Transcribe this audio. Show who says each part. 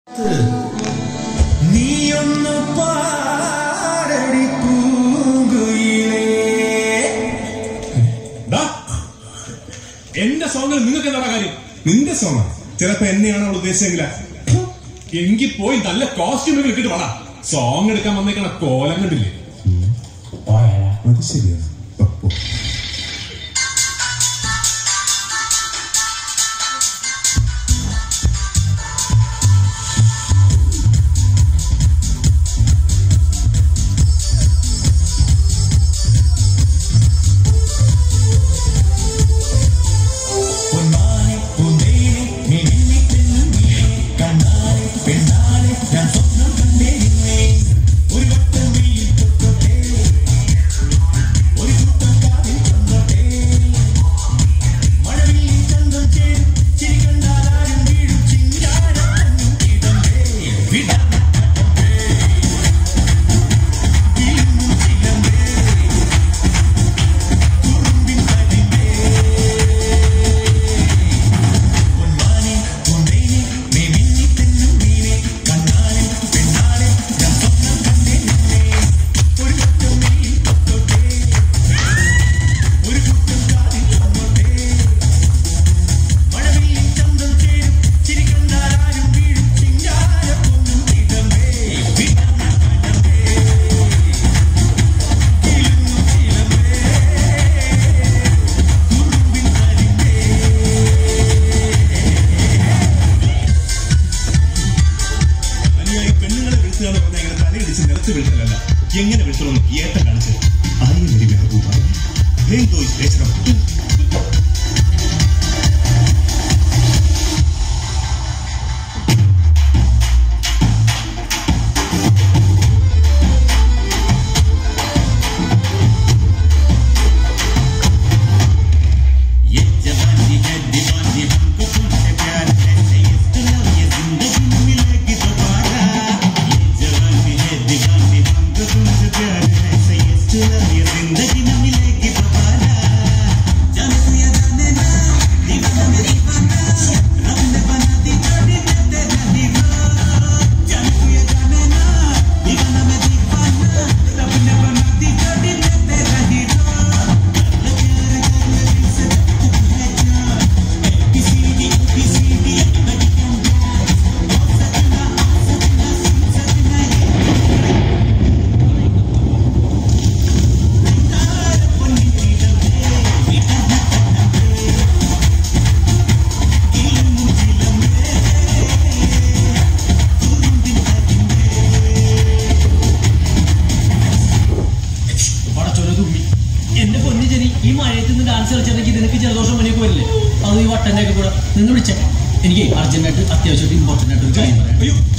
Speaker 1: നീയൊന്ന് പാടടി പൂങ്കുയിലേ
Speaker 2: ദാ, എന്റെ സോങ്ങിൽ നിങ്ങൾക്ക് എന്താണ് കാര്യം
Speaker 3: നിന്റെ സോങ്ങ ചിലപ്പോ എന്നെയാണ് അവൾ ഉദ്ദേശിച്ചെങ്കില
Speaker 2: എങ്കിൽ പോയി നല്ല കോസ്റ്റ്യൂമുകൾ ഇട്ടിട്ട് വേണം സോങ് എടുക്കാൻ വന്നേക്കണ കോലം കണ്ടില്ലേ
Speaker 3: അത് ശരിയാണ് ഓ, ഓ.
Speaker 1: പൊന്നാനെ പൂന്തേനെ നീ നിന്നെ പെണ്ണും നീയെ കണ്ണാലെ പെണ്ണാലെ ഞാൻ സ്വപ്നം കണ്ടേ നിന്നെ ഒരു വട്ടം വെയിൽ തൊട്ടോട്ടെ ഒരു കൂട്ടം കാതിൽ തന്നോട്ടെ മഴവിൽ ചന്തം ചേരും ചിരി കണ്ടാലാരും വീഴും ചിങ്കാരത്തന്നും ഇടമ്പേ വിടർന്ന കടമ്പേ വിളിന്നും ചിലമ്പേ കുറുമ്പിൻ കരിമ്പേ പൊന്നാനെ പൂന്തേനെ നീ മിന്നി തെന്നും നീനെ കണ്ണാലെ പെണ്ണാലെ ഞാൻ സ്വപ്നം കണ്ടേ നിന്നെ ഒരു വട്ടം വെയിൽ തൊട്ടോട്ടെ ഒരു കൂട്ടം കാതിൽ തന്നോട്ടെ മഴവിൽ ചന്തം ചേരും ചിരി കണ്ടാലാരും വീഴും ചിങ്കാരപ്പൊന്നും ഇടമ്പേ വിടർന്ന കടമ്പേ കിളുങ്ങും ചിലമ്പേ കുറുമ്പിൻ കരിമ്പേ
Speaker 3: അനുയായി പെണ്ണുങ്ങളെ വിളിക്കുക എന്ന് പറഞ്ഞാൽ ഇങ്ങനെ തലയിടിച്ച് നിലത്ത് വിളിക്കലല്ല എങ്ങനെ വിളിക്കണമെന്ന് ഏട്ടൻ കാണിച്ചത് ആയി വരി മെഹബൂബ ഭേങ്കോ വിശേഷണം
Speaker 1: ये जवानी है दीवानी हमको तुमसे प्यार है ये सुनो ये जिंदगी में मिलेगी दोबारा ये जवानी है दीवानी हमको तुमसे प्यार है ये सुनो ये जिंदगी में मिलेगी दोबारा जाने तू या जाने ना दीवाना मेरी दीवाना रब ने बना दी जोड़ी मैं तेरा दीवाना जाने तू या जाने ना दीवाना मैं दीवाना रब ने बना दी जोड़ी मैं तेरा दीवाना कर ले प्यार कर ले दिल से तू है जान ABCD ABCD American dance ओ सजना ओ सजना सुन सजना ये कार पन्नी चिलमे विकर्ण कन्नमे किलमु चिलमे कुरुंबिन करिमे
Speaker 4: പടച്ചോനെ തുമ്പി എന്റെ പൊന്നു ജനി ഈ മഴയത്ത് നിന്ന് ഡാൻസ് കളിച്ചിട്ടുണ്ടെങ്കിൽ നിനക്ക് ജലദോഷം പണിയൊക്കെ വരില്ലേ അത് ഈ വട്ടന്റെ ഒക്കെ കൂടെ നിന്ന് വിളിച്ചേ എനിക്ക് അർജന്റായിട്ട് അത്യാവശ്യമായിട്ട് ഇമ്പോർട്ടന്റ് ആയിട്ട് ഒരു കാര്യം പറയാം
Speaker 3: അയ്യോ